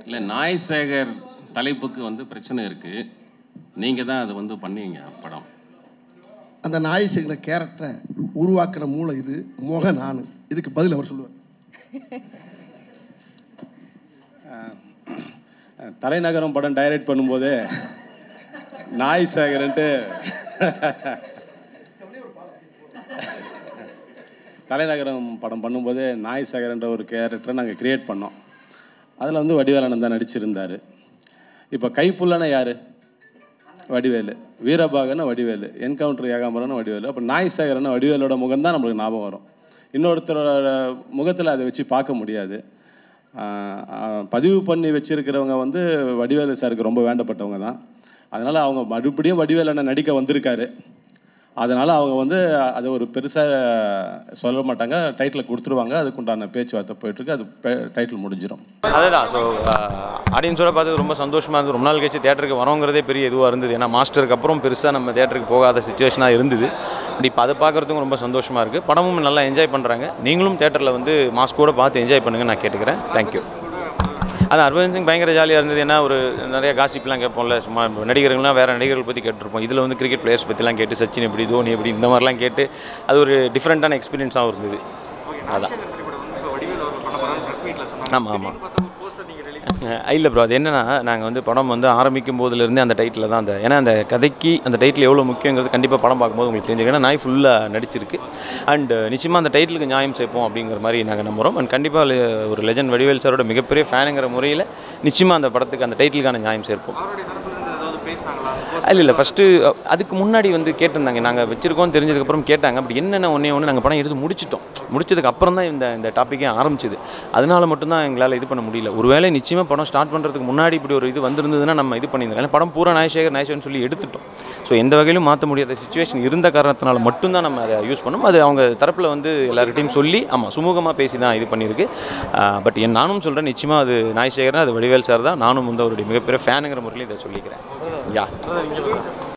இல்லை நாய் சேகர் தலைப்புக்கு வந்து பிரச்சனை இருக்குது நீங்கள் தான் அதை வந்து பண்ணீங்க படம் அந்த நாய் செய்கிற கேரக்டரை உருவாக்குற மூளை இது முக நான் இதுக்கு பதில் அவர் சொல்லுவார் தலைநகரம் படம் டைரக்ட் பண்ணும்போது நாய் சேகரன்ட்டு தலைநகரம் படம் பண்ணும்போது நாய் சேகரன்ற ஒரு கேரக்டரை நாங்கள் கிரியேட் பண்ணோம் அதில் வந்து வடிவேலன் தான் நடிச்சிருந்தார் இப்போ கைப்புள்ளனா யார் வடிவேலு வீரபாகன வடிவேலு என்கவுண்டர் ஏகாம்பரம்னு வடிவேலு அப்போ நாய் சேகரன வடிவேலோட முகம் தான் நம்மளுக்கு ஞாபகம் வரும் இன்னொருத்தரோட முகத்தில் அதை வச்சு பார்க்க முடியாது ஆஹ் ஆஹ் பதிவு பண்ணி வச்சிருக்கிறவங்க வந்து வடிவேலு சாருக்கு ரொம்ப வேண்டப்பட்டவங்க தான் அதனால் அவங்க மறுபடியும் வடிவேலனை நடிக்க வந்திருக்காரு அதனால் அவங்க வந்து அதை ஒரு பெருசாக சொல்ல மாட்டாங்க டைட்டில் கொடுத்துருவாங்க அதுக்குண்டான பேச்சுவார்த்தை போயிட்டுருக்கு அது டைட்டில் முடிஞ்சிடும் அதுதான் ஸோ ஆடியன்ஸோட பார்த்து ரொம்ப சந்தோஷமாக இருந்தது ரொம்ப நாள் கழிச்சு தேட்டருக்கு வரோங்கிறதே பெரிய இதுவாக இருந்தது ஏன்னா மாஸ்டருக்கு அப்புறம் பெருசாக நம்ம தேட்டருக்கு போகாத சுச்சுவேஷனாக இருந்தது பட் இப்போ அதை பார்க்குறதுக்கும் ரொம்ப சந்தோஷமாக இருக்குது படமும் நல்லா என்ஜாய் பண்ணுறாங்க நீங்களும் தேட்டரில் வந்து மாஸ்கோட பார்த்து என்ஜாய் பண்ணுங்க நான் கேட்டுக்கிறேன் தேங்க்யூ அது ஹர்பஜன் சிங் பயங்கர ஜாலியாக இருந்தது ஏன்னா ஒரு நிறைய காசிப்லாம் கேட்போம்ல சும்மா நடிகர்கள்லாம் வேறு நடிகர்கள் பற்றி கேட்டிருப்போம் இதில் வந்து கிரிக்கெட் பிளேயர்ஸ் பற்றிலாம் கேட்டு சச்சின் எப்படி தோனி எப்படி இந்த மாதிரிலாம் கேட்டு அது ஒரு டிஃப்ரெண்ட்டான எக்ஸ்பீரியன்ஸாகவும் இருந்தது அதான் ஆமாம் ஆமாம் இல்லை ப்ரோ அது என்னன்னா நாங்கள் வந்து படம் வந்து ஆரம்பிக்கும் போதுலேருந்தே அந்த டைட்டில் தான் அந்த ஏன்னா அந்த கதைக்கு அந்த டைட்டில் எவ்வளோ முக்கியங்கிறது கண்டிப்பாக படம் பார்க்கும்போது உங்களுக்கு தெரிஞ்சுக்க ஏன்னா நாய் ஃபுல்லாக நடிச்சிருக்கு அண்ட் நிச்சயமாக அந்த டைட்டிலுக்கு நியாயம் சேர்ப்போம் அப்படிங்கிற மாதிரி நாங்கள் நம்புகிறோம் அண்ட் கண்டிப்பாக ஒரு லெஜண்ட் வடிவேல் சாரோட மிகப்பெரிய ஃபேனுங்கிற முறையில் நிச்சயமாக அந்த படத்துக்கு அந்த டைட்டிலுக்கான நியாயம் சேர்ப்போம் இல்லை இல்லை ஃபஸ்ட்டு அதுக்கு முன்னாடி வந்து கேட்டிருந்தாங்க நாங்கள் வச்சுருக்கோம் தெரிஞ்சதுக்கப்புறம் கேட்டாங்க அப்படி என்னென்ன ஒன்றே ஒன்று நாங்கள் படம் எடுத்து முடிச்சிட்டோம் முடிச்சதுக்கு அப்புறம் தான் இந்த இந்த டாப்பிக்கே ஆரம்பிச்சது அதனால மட்டும்தான் எங்களால் இது பண்ண முடியல ஒருவேளை நிச்சயமாக படம் ஸ்டார்ட் பண்ணுறதுக்கு முன்னாடி இப்படி ஒரு இது வந்திருந்ததுன்னா நம்ம இது பண்ணியிருந்தோம் ஏன்னா படம் பூரா நாயசேகர் நாயசேகர்னு சொல்லி எடுத்துட்டோம் ஸோ எந்த வகையிலும் மாற்ற முடியாத சுச்சுவேஷன் இருந்த காரணத்தினால மட்டும்தான் நம்ம அதை யூஸ் பண்ணோம் அது அவங்க தரப்பில் வந்து எல்லார்கிட்டையும் சொல்லி ஆமாம் சுமூகமாக பேசி தான் இது பண்ணியிருக்கு பட் என் நானும் சொல்கிறேன் நிச்சயமாக அது நாயசேகர்னா அது வடிவேல் சார் தான் நானும் வந்து அவருடைய மிகப்பெரிய ஃபேனுங்கிற முறையில் இதை சொல்லிக்கிறேன் யா